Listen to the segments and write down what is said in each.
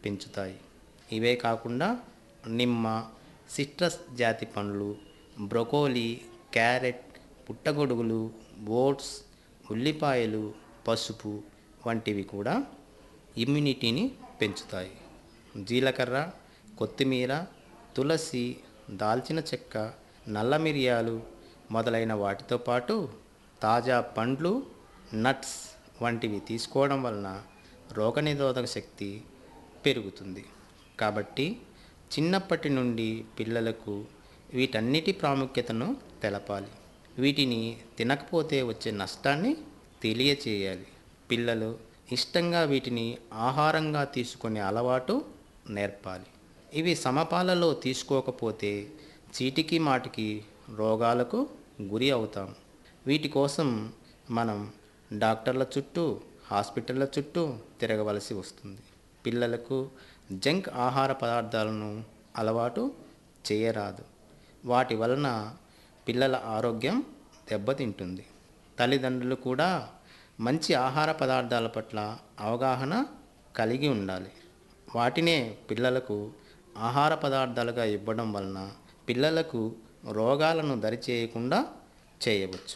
పెంచుతాయి ఇవే కాకుండా నిమ్మ సిట్రస్ జాతి పండ్లు బ్రొకోలీ క్యారెట్ పుట్టగొడుగులు ఓట్స్ ఉల్లిపాయలు పసుపు వంటివి కూడా ఇమ్యూనిటీని పెంచుతాయి జీలకర్ర కొత్తిమీర తులసి దాల్చిన చెక్క నల్ల మిరియాలు మొదలైన వాటితో పాటు తాజా పండ్లు నట్స్ వంటివి తీసుకోవడం వలన రోగనిరోధక శక్తి పెరుగుతుంది కాబట్టి చిన్నప్పటి నుండి పిల్లలకు వీటన్నిటి ప్రాముఖ్యతను తెలపాలి వీటిని తినకపోతే వచ్చే నష్టాన్ని తెలియచేయాలి పిల్లలు ఇష్టంగా వీటిని ఆహారంగా తీసుకునే అలవాటు నేర్పాలి ఇవి సమపాలలో తీసుకోకపోతే చీటికి మాటికి రోగాలకు గురి అవుతాం వీటి కోసం మనం డాక్టర్ల చుట్టూ హాస్పిటళ్ళ చుట్టూ తిరగవలసి వస్తుంది పిల్లలకు జంక్ ఆహార పదార్థాలను అలవాటు చేయరాదు వాటి వలన పిల్లల ఆరోగ్యం దెబ్బతింటుంది తల్లిదండ్రులు కూడా మంచి ఆహార పదార్థాల పట్ల అవగాహన కలిగి ఉండాలి వాటినే పిల్లలకు ఆహార పదార్థాలుగా ఇవ్వడం వలన పిల్లలకు రోగాలను దరిచేయకుండా చేయవచ్చు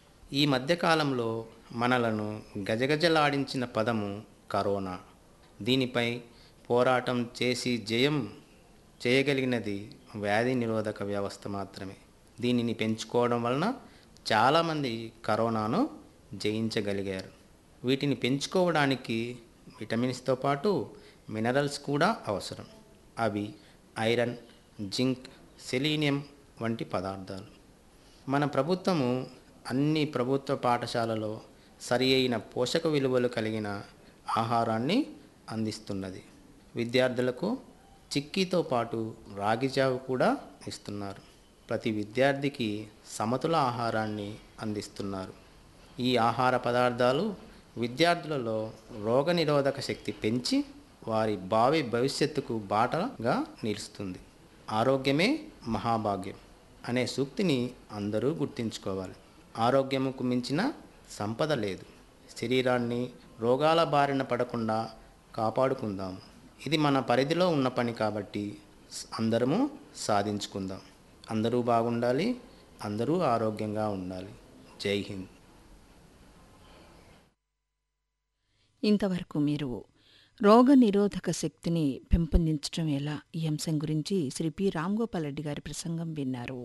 ఈ మధ్యకాలంలో మనలను గజగజలాడించిన పదము కరోనా దీనిపై పోరాటం చేసి జయం చేయగలిగినది వ్యాధి నిరోధక వ్యవస్థ మాత్రమే దీనిని పెంచుకోవడం వలన చాలామంది కరోనాను జయించగలిగారు వీటిని పెంచుకోవడానికి విటమిన్స్తో పాటు మినరల్స్ కూడా అవసరం అవి ఐరన్ జింక్ సెలీనియం వంటి పదార్థాలు మన ప్రభుత్వము అన్ని ప్రభుత్వ పాఠశాలలో సరి అయిన పోషక విలువలు కలిగిన ఆహారాన్ని అందిస్తున్నది విద్యార్థులకు చిక్కీతో పాటు రాగి జావ కూడా ఇస్తున్నారు ప్రతి విద్యార్థికి సమతుల ఆహారాన్ని అందిస్తున్నారు ఈ ఆహార పదార్థాలు విద్యార్థులలో రోగనిరోధక శక్తి పెంచి వారి భావి భవిష్యత్తుకు బాటగా నిలుస్తుంది ఆరోగ్యమే మహాభాగ్యం అనే సూక్తిని అందరూ గుర్తుంచుకోవాలి ఆరోగ్యముకు మించిన సంపద లేదు శరీరాన్ని రోగాల బారిన పడకుండా కాపాడుకుందాం ఇది మన పరిధిలో ఉన్న పని కాబట్టి అందరము సాధించుకుందాం అందరూ బాగుండాలి అందరూ ఆరోగ్యంగా ఉండాలి జై హింద్ ఇంతవరకు మీరు రోగ నిరోధక శక్తిని పెంపొందించడం ఎలా ఈ అంశం గురించి శ్రీ పి రామ్గోపాల్ రెడ్డి గారి ప్రసంగం విన్నారు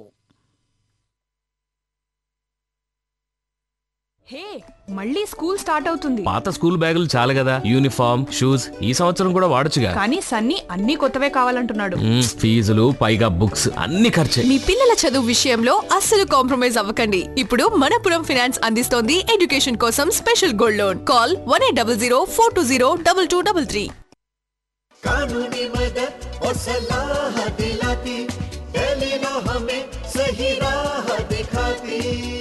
హే మళ్ళీ స్కూల్ స్టార్ట్ అవుతుంది పాత స్కూల్ బ్యాగులు చాలు కదా యూనిఫామ్ షూస్ ఈ సంవత్సరం కూడా వాడొచ్చుగా కానీ సన్నీ అన్ని కొత్తవే కావాలంటున్నాడు మ్మ్, ఫీజులు పైగా బుక్స్ అన్ని ఖర్చే మీ పిల్లల చదువు విషయంలో అస్సలు కాంప్రమైజ్ అవ్వకండి ఇప్పుడు మనపురం ఫినాన్స్ అందిస్తోంది ఎడ్యుకేషన్ కోసం special gold loan call one eight double zero four two zero double two double three कानूनी मदद और सलाह दिलाती टेलीना हमें सही राह दिखाती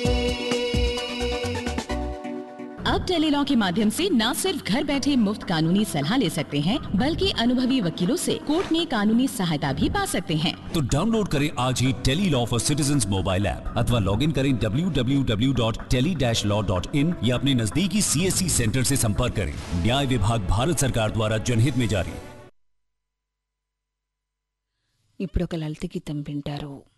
अब टेलीलॉ के माध्यम से न सिर्फ घर बैठे मुफ्त कानूनी सलाह ले सकते हैं बल्कि अनुभवी वकीलों से कोर्ट में कानूनी सहायता भी पा सकते हैं तो डाउनलोड करें आज ही tele law for citizen mobile app अथवा लॉग इन करें www.tele-law.in या अपने नजदीकी सीएससी सेंटर से संपर्क करें न्याय विभाग भारत सरकार द्वारा जनहित में जारी ఇప్పుడు ఒక లలిత గీతం వింటారు